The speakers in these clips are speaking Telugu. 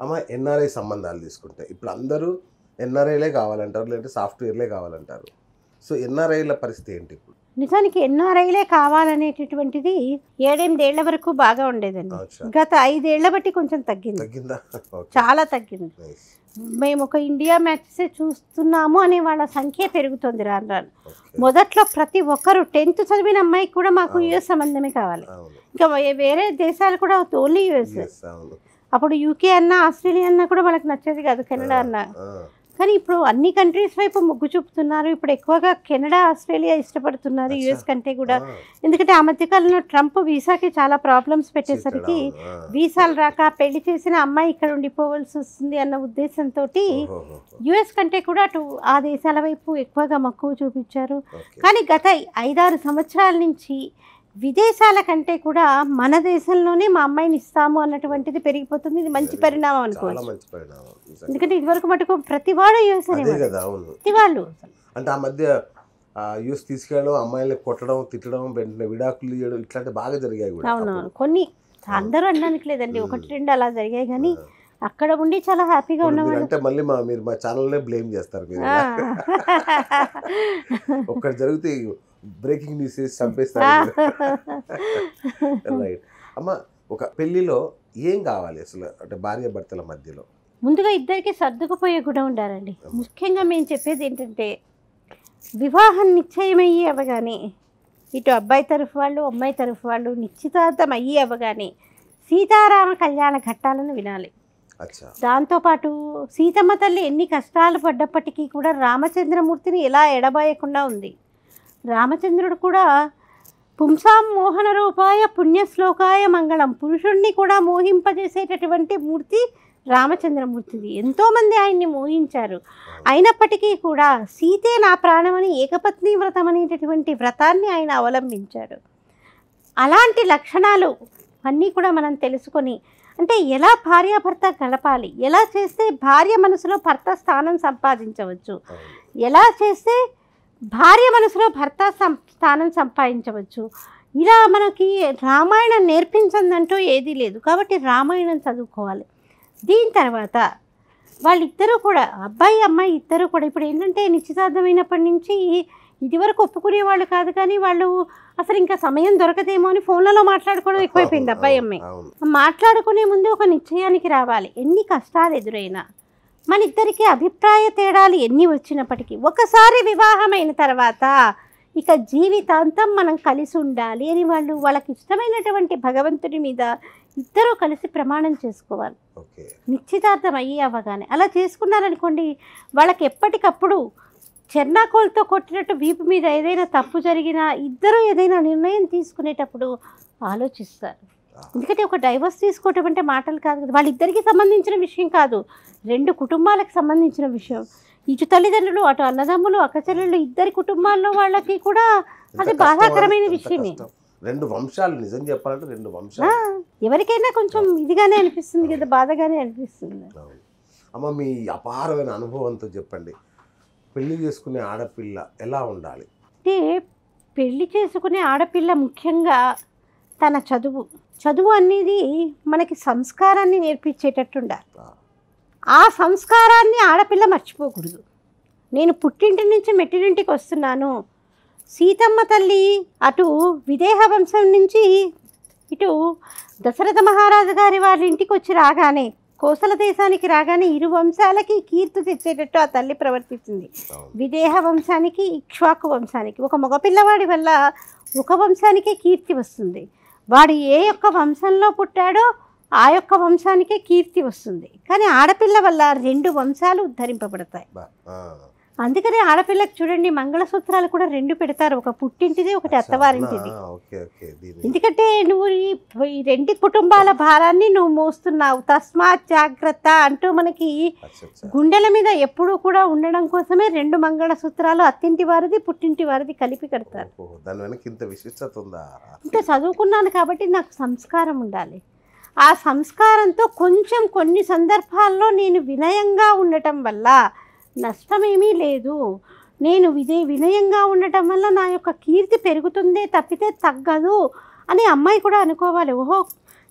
అమ్మ ఎన్ఆర్ఐ సంబంధాలు తీసుకుంటే ఇప్పుడు అందరూ ఎన్ఆర్ఐలే కావాలంటారు లేదంటే సాఫ్ట్వేర్లే కావాలంటారు సో ఎన్ఆర్ఐల పరిస్థితి ఏంటి ఇప్పుడు నిజానికి ఎన్ఆర్ఐలే కావాలనేటటువంటిది ఏడెనిమిదేళ్ల వరకు బాగా ఉండేదండి అచ్చా. గత ఐదేళ్ల బట్టి కొంచెం తగ్గింది తగ్గిందా ఓకే చాలా తగ్గింది నైస్ మేము ఒక ఇండియా మ్యాచెస్ చూస్తున్నాము అనే వాళ్ళ సంఖ్య పెరుగుతుంది రాను రాను ఓకే మొదట్లో ప్రతి ఒక్కరు టెన్త్ చదివిన అమ్మాయికి కూడా మాకు అవును. యుఎస్ సంబంధమే కావాలి అవును ఇంకా వే- వేరే దేశాలు కూడా ఓన్లీ యుఎస్ Yes, అవును అప్పుడు యూకే అన్నా ఆస్ట్రేలియా అన్నా కూడా వాళ్ళకి నచ్చేది కాదు కెనడా అన్నా ఆ, కానీ ఇప్పుడు అన్ని కంట్రీస్ వైపు మొగ్గు చూపుతున్నారు ఇప్పుడు ఎక్కువగా కెనడా ఆస్ట్రేలియా ఇష్టపడుతున్నారు అచ్చా. యుఎస్ కంటే కూడా ఆ, ఎందుకంటే ఆ మధ్యకాలంలో ట్రంప్ వీసాకి చాలా ప్రాబ్లమ్స్ పెట్టేసరికి అవును, ఆ. వీసాలు రాక పెళ్లి చేసిన అమ్మాయి ఇక్కడ ఉండిపోవాల్సి వస్తుంది అన్న ఉద్దేశంతో ఓహోహో, యుఎస్ కంటే కూడా అటు ఆ దేశాల వైపు ఎక్కువగా మక్కువ చూపించారు ఓకే. కానీ గత ఐదారు సంవత్సరాల నుంచి విదేశాల కంటే కూడా మన దేశంలోనే మా అమ్మాయిని ఇస్తాము అన్నటువంటిది పెరిగిపోతుంది ఇది మంచి పరిణామం చాలా అనుకోవచ్చు మంచి పరిణామం నిజంగా. ఎందుకంటే ఇదివరకు మటుకు ప్రతి వాడు యుఎస్ అదే అనేవాడు కదా అవును ప్రతి వాళ్ళు అంటే ఆ మధ్య యూస్ తీసుకెళ్ళడం అమ్మాయిల్ని కొట్టడం తిట్టడం వెంటనే విడాకులు ఇవ్వడం ఇట్లాంటి బాగా జరిగాయి కూడా అవునవును అప్పుడు. కొన్ని అందరూ అనడానికి లేదండి మ్మ్. ఒకటి రెండు అలా జరిగాయి కానీ ఆ. అక్కడ ఉండి చాలా హ్యాపీగా ఇప్పుడు మీరు ఉన్నవాళ్ళు అంటే మళ్ళీ మా మీరు మా ఛానల్నే బ్లేమ్ చేస్తారు మీరు ఆ. ఒక్కటి జరిగితే బ్రేకింగ్ న్యూస్ చేసి చంపేస్తారు రైట్ అమ్మ ఒక పెళ్లిలో ఏం కావాలి అసలు అంటే భార్య భర్తల మధ్యలో ముందుగా ఇద్దరికి సర్దుకుపోయే గుణం ఉండాలండి ముఖ్యంగా మేము చెప్పేది ఏంటంటే వివాహం నిశ్చయమయ్యి అవ్వగానే ఇటు అబ్బాయి తరఫు వాళ్ళు అమ్మాయి తరఫు వాళ్ళు నిశ్చితార్థం అయ్యి అవ్వగానే సీతారామ కళ్యాణ ఘట్టాలను వినాలి అచ్చా దాంతోపాటు సీతమ్మ తల్లి ఎన్ని కష్టాలు పడ్డప్పటికీ కూడా రామచంద్రమూర్తిని ఎలా ఎడబాయకుండా ఉంది రామచంద్రుడు కూడా పుంసాం మోహన రూపాయ పుణ్యశ్లోకాయ మంగళం పురుషుణ్ణి కూడా మోహింపజేసేటటువంటి మూర్తి రామచంద్రమూర్తిది ఎంతోమంది ఆయన్ని మోహించారు అయినప్పటికీ కూడా సీతే నా ప్రాణమని ఏకపత్ని వ్రతం అనేటటువంటి వ్రతాన్ని ఆయన అవలంబించాడు అలాంటి లక్షణాలు అన్నీ కూడా మనం తెలుసుకొని అంటే ఎలా భార్యాభర్త గడపాలి ఎలా చేస్తే భార్య మనసులో భర్త స్థానం సంపాదించవచ్చు అవును. ఎలా చేస్తే భార్య మనసులో భర్త సం స్థానం సంపాదించవచ్చు ఇలా మనకి రామాయణం నేర్పించదంటూ ఏదీ లేదు కాబట్టి రామాయణం చదువుకోవాలి దీని తర్వాత వాళ్ళిద్దరూ కూడా అబ్బాయి అమ్మాయి ఇద్దరు కూడా ఇప్పుడు ఏంటంటే నిశ్చితార్థమైనప్పటి నుంచి ఇదివరకు ఒప్పుకునేవాళ్ళు కాదు కానీ వాళ్ళు అసలు ఇంకా సమయం దొరకదేమో అని ఫోన్లలో మాట్లాడుకోవడం ఎక్కువైపోయింది అబ్బాయి అమ్మాయి అవును మాట్లాడుకునే ముందు ఒక నిశ్చయానికి రావాలి ఎన్ని కష్టాలు ఎదురైనా మన ఇద్దరికి అభిప్రాయ తేడాలు ఎన్ని వచ్చినప్పటికీ ఒకసారి వివాహమైన తర్వాత ఇక జీవితాంతం మనం కలిసి ఉండాలి అని వాళ్ళు వాళ్ళకి ఇష్టమైనటువంటి భగవంతుడి మీద ఇద్దరూ కలిసి ప్రమాణం చేసుకోవాలి ఓకే నిశ్చితార్థం అయ్యి అవ్వగానే అలా చేసుకున్నారనుకోండి వాళ్ళకి ఎప్పటికప్పుడు చెర్నాకోల్తో కొట్టినట్టు వీపు మీద ఏదైనా తప్పు జరిగినా ఇద్దరు ఏదైనా నిర్ణయం తీసుకునేటప్పుడు ఆలోచిస్తారు ఎందుకంటే ఒక డైవర్స్ తీసుకోవటం అంటే మాటలు కాదు కదా వాళ్ళిద్దరికి సంబంధించిన విషయం కాదు రెండు కుటుంబాలకు సంబంధించిన విషయం ఇటు తల్లిదండ్రులు అటు అన్నదమ్ములు అక్కచెల్లెళ్ళు ఇద్దరి కుటుంబాల్లో వాళ్ళకి కూడా ఎంత అది కష్టం బాధాకరమైన ఎంత విషయమే. కష్టం. రెండు వంశాలు నిజం చెప్పాలంటే రెండు ఆ, వంశాలు ఎవరికైనా కొంచెం ఇదిగానే అనిపిస్తుంది కదా బాధగానే అనిపిస్తుంది అవును. అమ్మ మీ అపారమైన అనుభవంతో చెప్పండి పెళ్లి చేసుకునే ఆడపిల్ల ఎలా ఉండాలి అంటే పెళ్లి చేసుకునే ఆడపిల్ల ముఖ్యంగా తన చదువు చదువు అనేది మనకి సంస్కారాన్ని నేర్పించేటట్టు ఉండాలి ఆ, ఆ సంస్కారాన్ని ఆడపిల్ల మర్చిపోకూడదు నేను పుట్టింటి నుంచి మెట్టినింటికి వస్తున్నాను సీతమ్మ తల్లి అటు విదేహ వంశం నుంచి ఇటు దశరథ మహారాజు గారి వాళ్ళ ఇంటికి వచ్చి రాగానే కోసల దేశానికి రాగానే ఇరు వంశాలకి కీర్తి తెచ్చేటట్టు ఆ తల్లి ప్రవర్తించింది అవును విదేహ వంశానికి ఇక్ష్వాకు వంశానికి ఒక మగపిల్లవాడి వల్ల ఒక వంశానికే కీర్తి వస్తుంది వాడు ఏ యొక్క వంశంలో పుట్టాడో ఆ యొక్క వంశానికే కీర్తి వస్తుంది కానీ ఆడపిల్ల వల్ల రెండు వంశాలు ఉద్ధరింపబడతాయి బా ఆ. అందుకనే ఆడపిల్లకి చూడండి మంగళసూత్రాలు కూడా రెండు పెడతారు ఒక పుట్టింటిది ఒకటి అత్తవారింటిది ఆ, ఓకే ఓకే దీని ఎందుకంటే నువ్వు ఈ- ఈ రెండు కుటుంబాల భారాన్ని నువ్వు మోస్తున్నావు తస్మాత్ జాగ్రత్త అంటూ మనకి అచ్చా, అచ్చా. గుండెల మీద ఎప్పుడూ కూడా ఉండడం కోసమే రెండు మంగళసూత్రాలు అత్తింటి వారిది పుట్టింటి వారిది కలిపి కడతారు ఓహో, దాని వెనక ఇంత విశిష్టత ఉందా ఇంకా చదువుకున్నాను కాబట్టి నాకు సంస్కారం ఉండాలి ఆ సంస్కారంతో కొంచెం కొన్ని సందర్భాల్లో నేను వినయంగా ఉండటం వల్ల నష్టమేమీ లేదు నేను విదే వినయంగా ఉండటం వల్ల నా యొక్క కీర్తి పెరుగుతుందే తప్పితే తగ్గదు అని అమ్మాయి కూడా అనుకోవాలి ఓహో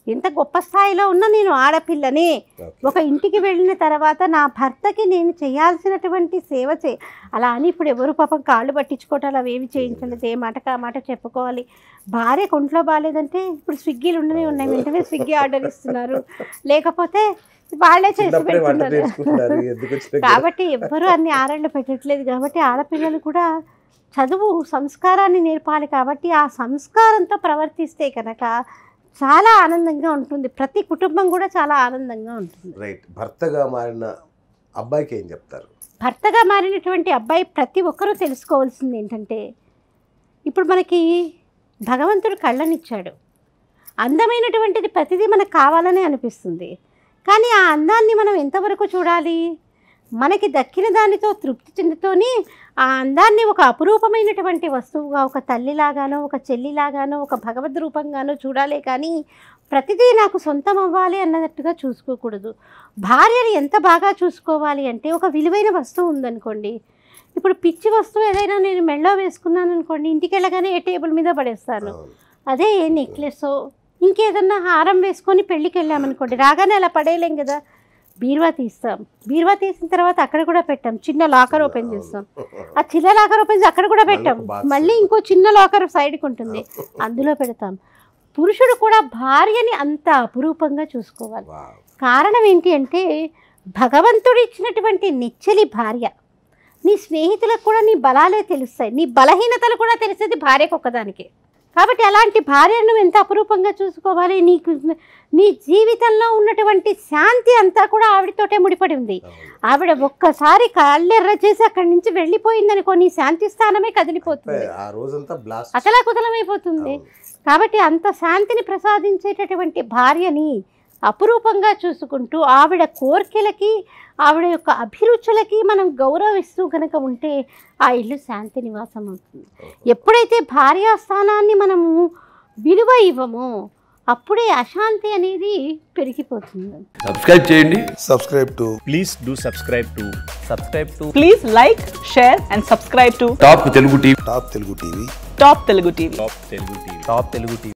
ఎంత గొప్ప స్థాయిలో ఉన్నా నేను ఆడపిల్లని ఓకే. ఒక ఇంటికి వెళ్ళిన తర్వాత నా భర్తకి నేను చేయాల్సినటువంటి సేవ చే అలా అని ఇప్పుడు ఎవరు పాపం కాళ్ళు పట్టించుకోవటాలు అవి ఏమి చేయించలేదు ఏ మాటకు ఆ మాట చెప్పుకోవాలి భార్య ఒంట్లో బాగాలేదంటే ఇప్పుడు స్విగ్గీలు ఉండనే ఉన్నాయి వెంటనే స్విగ్గీ ఆర్డర్ ఇస్తున్నారు లేకపోతే వాళ్ళే చేసి చిన్నప్పుడే వంట పెడుతున్నారు నేర్చుకుంటున్నారు ఎందుకు వచ్చిన గొడవ? కాబట్టి ఎవ్వరూ అన్ని ఆరళ్ళు పెట్టట్లేదు కాబట్టి ఆడపిల్లలు కూడా చదువు సంస్కారాన్ని నేర్పాలి కాబట్టి ఆ సంస్కారంతో ప్రవర్తిస్తే కనుక చాలా ఆనందంగా ఉంటుంది ప్రతి కుటుంబం కూడా చాలా ఆనందంగా ఉంటుంది రైట్ భర్తగా మారిన అబ్బాయికి ఏం చెప్తారు భర్తగా మారినటువంటి అబ్బాయి ప్రతి ఒక్కరూ తెలుసుకోవాల్సింది ఏంటంటే ఇప్పుడు మనకి భగవంతుడు కళ్ళనిచ్చాడు అందమైనటువంటిది ప్రతిదీ మనకు కావాలనే అనిపిస్తుంది కానీ ఆ అందాన్ని మనం ఎంతవరకు చూడాలి మనకి దక్కిన దానితో తృప్తి చెందుతోని ఆ అందాన్ని ఒక అపురూపమైనటువంటి వస్తువుగా ఒక తల్లిలాగానో ఒక చెల్లిలాగానో ఒక భగవద్ రూపంగానో చూడాలే కానీ ప్రతిదీ నాకు సొంతం అవ్వాలి అన్నట్టుగా చూసుకోకూడదు భార్యని ఎంత బాగా చూసుకోవాలి అంటే ఒక విలువైన వస్తువు ఉందనుకోండి ఇప్పుడు పిచ్చి వస్తువు ఏదైనా నేను మెళ్ళో వేసుకున్నాను అనుకోండి ఇంటికి వెళ్ళగానే ఏ టేబుల్ మీద పడేస్తాను అవును. అదే ఏ నెక్లెస్ ఇంకేదన్నా హారం వేసుకొని పెళ్ళికి వెళ్ళామనుకోండి రాగానే అలా పడేయలేం కదా బీరువా తీస్తాం బీరువా తీసిన తర్వాత అక్కడ కూడా పెట్టాం చిన్న లాకర్ ఓపెన్ చేస్తాం ఆ చిన్న లాకర్ ఓపెన్ చేసి అక్కడ కూడా పెట్టాం మళ్ళీ ఒక box. మళ్ళీ ఇంకో చిన్న లాకర్ సైడ్కి ఉంటుంది అందులో పెడతాం పురుషుడు కూడా భార్యని అంత అపురూపంగా చూసుకోవాలి వావ్. కారణం ఏంటి అంటే భగవంతుడు ఇచ్చినటువంటి నిచ్చలి భార్య నీ స్నేహితులకు కూడా నీ బలాలే తెలుస్తాయి నీ బలహీనతలు కూడా తెలిసేది భార్యకు ఒక్కదానికి కాబట్టి అలాంటి భార్యను నువ్వు ఎంత అపురూపంగా చూసుకోవాలి నీకు నీ జీవితంలో ఉన్నటువంటి శాంతి అంతా కూడా ఆవిడతోటే ముడిపడి ఉంది అవును. ఆవిడ ఒక్కసారి కాళ్ళెర్ర చేసి అక్కడి నుంచి వెళ్ళిపోయిందనుకో నీ శాంతి స్థానమే కదిలిపోతుంది ఆ రోజంతా బ్లాస్ట్ అతలాకుతలమైపోతుంది కాబట్టి అంత శాంతిని ప్రసాదించేటటువంటి భార్యని అపురూపంగా చూసుకుంటూ ఆవిడ కోరికలకి ఆవిడ యొక్క అభిరుచులకి మనం గౌరవిస్తూ కనుక ఉంటే ఆ ఇల్లు శాంతి నివాసం అవుతుంది ఎప్పుడైతే భార్యా స్థానాన్ని మనము విలువ ఇవ్వమో అప్పుడే అశాంతి అనేది పెరిగిపోతుంది సబ్స్క్రైబ్ చేయండి subscribe to please do subscribe to subscribe to Please like, share, and subscribe to top Telugu TV Top Telugu TV. Top Telugu TV. top telugu tv top telugu tv